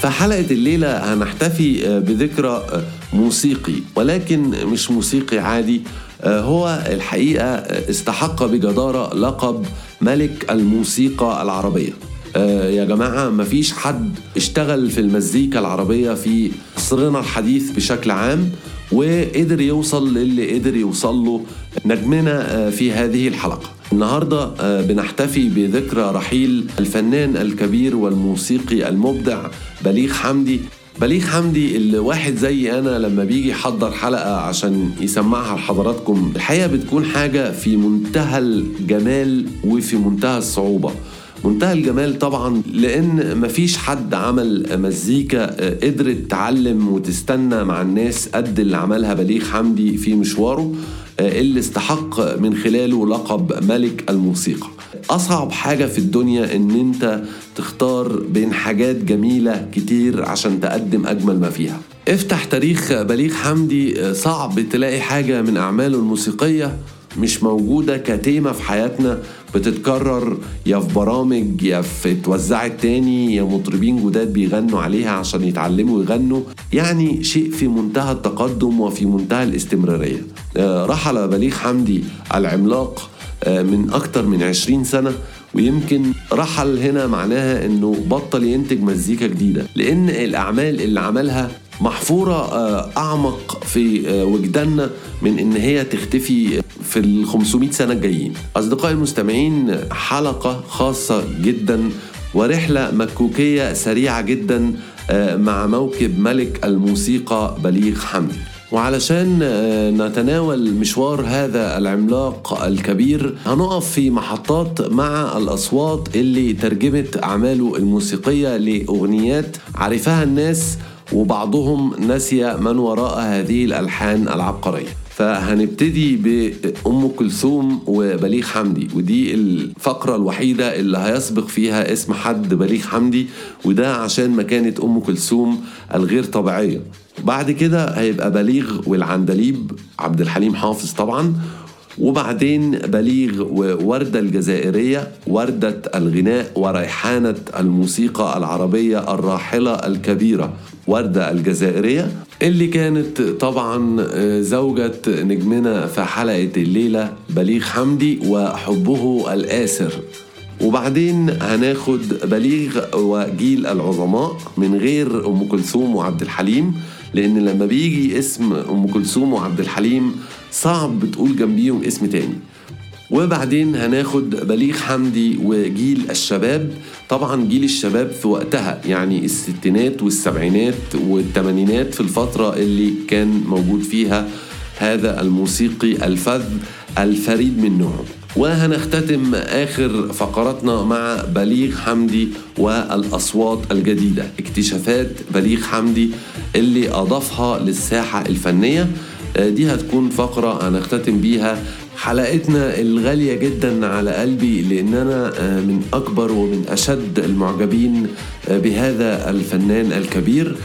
فحلقة الليلة هنحتفي بذكرى موسيقي ولكن مش موسيقي عادي هو الحقيقة استحق بجدارة لقب ملك الموسيقى العربية يا جماعة مفيش حد اشتغل في المزيكا العربية في عصرنا الحديث بشكل عام وقدر يوصل للي قدر يوصل له نجمنا في هذه الحلقة النهاردة بنحتفي بذكرى رحيل الفنان الكبير والموسيقي المبدع بليغ حمدي بليغ حمدي اللي واحد زي انا لما بيجي يحضر حلقه عشان يسمعها لحضراتكم الحقيقه بتكون حاجه في منتهى الجمال وفي منتهى الصعوبه منتهى الجمال طبعا لان مفيش حد عمل مزيكا قدرت تعلم وتستنى مع الناس قد اللي عملها بليغ حمدي في مشواره اللي استحق من خلاله لقب ملك الموسيقى اصعب حاجه في الدنيا ان انت تختار بين حاجات جميله كتير عشان تقدم اجمل ما فيها افتح تاريخ بليغ حمدي صعب تلاقي حاجه من اعماله الموسيقيه مش موجودة كتيمة في حياتنا بتتكرر يا في برامج يا في اتوزعت تاني يا مطربين جداد بيغنوا عليها عشان يتعلموا يغنوا يعني شيء في منتهى التقدم وفي منتهى الاستمرارية رحل بليغ حمدي العملاق من أكتر من 20 سنة ويمكن رحل هنا معناها انه بطل ينتج مزيكا جديده لان الاعمال اللي عملها محفورة أعمق في وجداننا من إن هي تختفي في ال 500 سنة الجايين أصدقائي المستمعين حلقة خاصة جدا ورحلة مكوكية سريعة جدا مع موكب ملك الموسيقى بليغ حمدي وعلشان نتناول مشوار هذا العملاق الكبير هنقف في محطات مع الأصوات اللي ترجمت أعماله الموسيقية لأغنيات عرفها الناس وبعضهم نسي من وراء هذه الألحان العبقرية فهنبتدي بأم كلثوم وبليغ حمدي ودي الفقرة الوحيدة اللي هيسبق فيها اسم حد بليغ حمدي وده عشان مكانة أم كلثوم الغير طبيعية بعد كده هيبقى بليغ والعندليب عبد الحليم حافظ طبعا وبعدين بليغ ووردة الجزائرية وردة الغناء وريحانة الموسيقى العربية الراحلة الكبيرة وردة الجزائرية اللي كانت طبعا زوجة نجمنا في حلقة الليلة بليغ حمدي وحبه الآسر وبعدين هناخد بليغ وجيل العظماء من غير ام كلثوم وعبد الحليم لان لما بيجي اسم ام كلثوم وعبد الحليم صعب تقول جنبيهم اسم تاني وبعدين هناخد بليغ حمدي وجيل الشباب طبعا جيل الشباب في وقتها يعني الستينات والسبعينات والثمانينات في الفترة اللي كان موجود فيها هذا الموسيقي الفذ الفريد من نوعه وهنختتم آخر فقراتنا مع بليغ حمدي والأصوات الجديدة اكتشافات بليغ حمدي اللي أضافها للساحة الفنية دي هتكون فقرة هنختتم بيها حلقتنا الغالية جدا على قلبي لأن أنا من أكبر ومن أشد المعجبين بهذا الفنان الكبير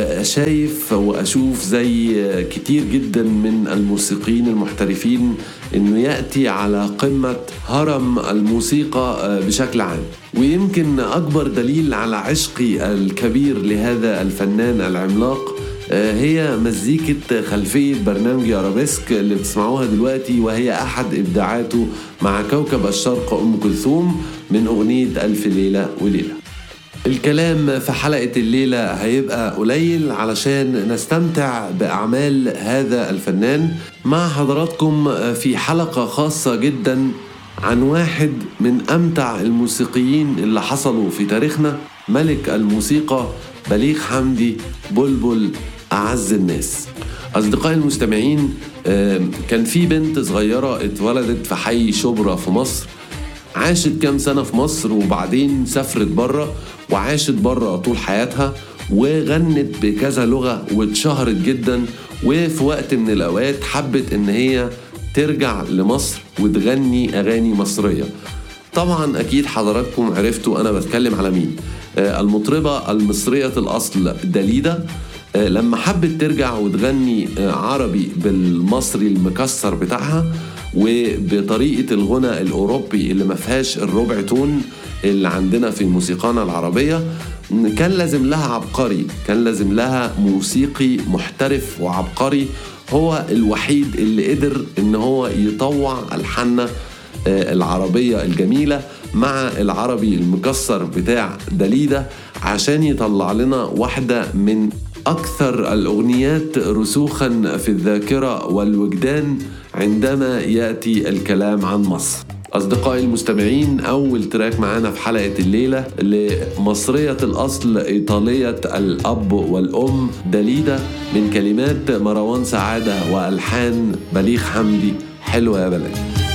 وشايف وأشوف زي كتير جدا من الموسيقيين المحترفين إنه يأتي على قمة هرم الموسيقى بشكل عام ويمكن أكبر دليل على عشقي الكبير لهذا الفنان العملاق هي مزيكة خلفية برنامج أرابيسك اللي بتسمعوها دلوقتي وهي أحد إبداعاته مع كوكب الشرق أم كلثوم من أغنية ألف ليلة وليلة الكلام في حلقة الليلة هيبقى قليل علشان نستمتع بأعمال هذا الفنان مع حضراتكم في حلقة خاصة جدا عن واحد من أمتع الموسيقيين اللي حصلوا في تاريخنا ملك الموسيقى بليغ حمدي بلبل أعز الناس أصدقائي المستمعين كان في بنت صغيرة اتولدت في حي شبرا في مصر عاشت كام سنة في مصر وبعدين سافرت بره وعاشت بره طول حياتها وغنت بكذا لغة واتشهرت جدا وفي وقت من الأوقات حبت إن هي ترجع لمصر وتغني أغاني مصرية طبعا أكيد حضراتكم عرفتوا أنا بتكلم على مين المطربة المصرية الأصل داليدا لما حبت ترجع وتغني عربي بالمصري المكسر بتاعها وبطريقة الغنى الأوروبي اللي ما فيهاش الربع تون اللي عندنا في موسيقانا العربية كان لازم لها عبقري كان لازم لها موسيقي محترف وعبقري هو الوحيد اللي قدر ان هو يطوع الحاننا آه، العربية الجميلة مع العربي المكسر بتاع دليدة عشان يطلع لنا واحدة من أكثر الأغنيات رسوخا في الذاكرة والوجدان عندما يأتي الكلام عن مصر أصدقائي المستمعين أول تراك معانا في حلقة الليلة لمصرية الأصل إيطالية الأب والأم دليدة من كلمات مروان سعادة وألحان بليغ حمدي حلوة يا بلد